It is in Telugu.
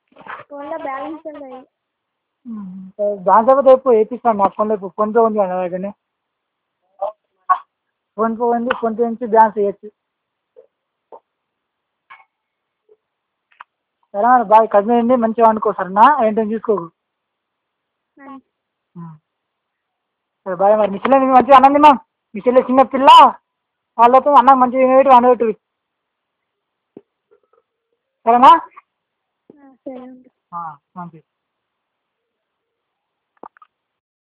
ఫోన్లో బ్యాలెన్స్ ఉండదు దాంతో పాటు చెప్పు వేపిస్తాను నా ఫోన్లో ఇప్పుడు ఫోన్పే ఉంది కదా నా దగ్గరనే ఫోన్పే ఉంది ఫోన్పే నుంచి బ్యాలెన్స్ వేయచ్చు సరే మరి బాయ్ కజిన్ ఏంటి మంచిగా వండుకో సరేనా ఏంటని చూసుకోకు సరే బాయ్ మరి మీ చెల్లె మంచిగా అన్నం తిన్నాం మీ చెల్లె చిన్న పిల్ల వాళ్ళతో అన్నం మంచిగా తినేటి వండబెట్టు సరేనా సరే ఉండు మంచిది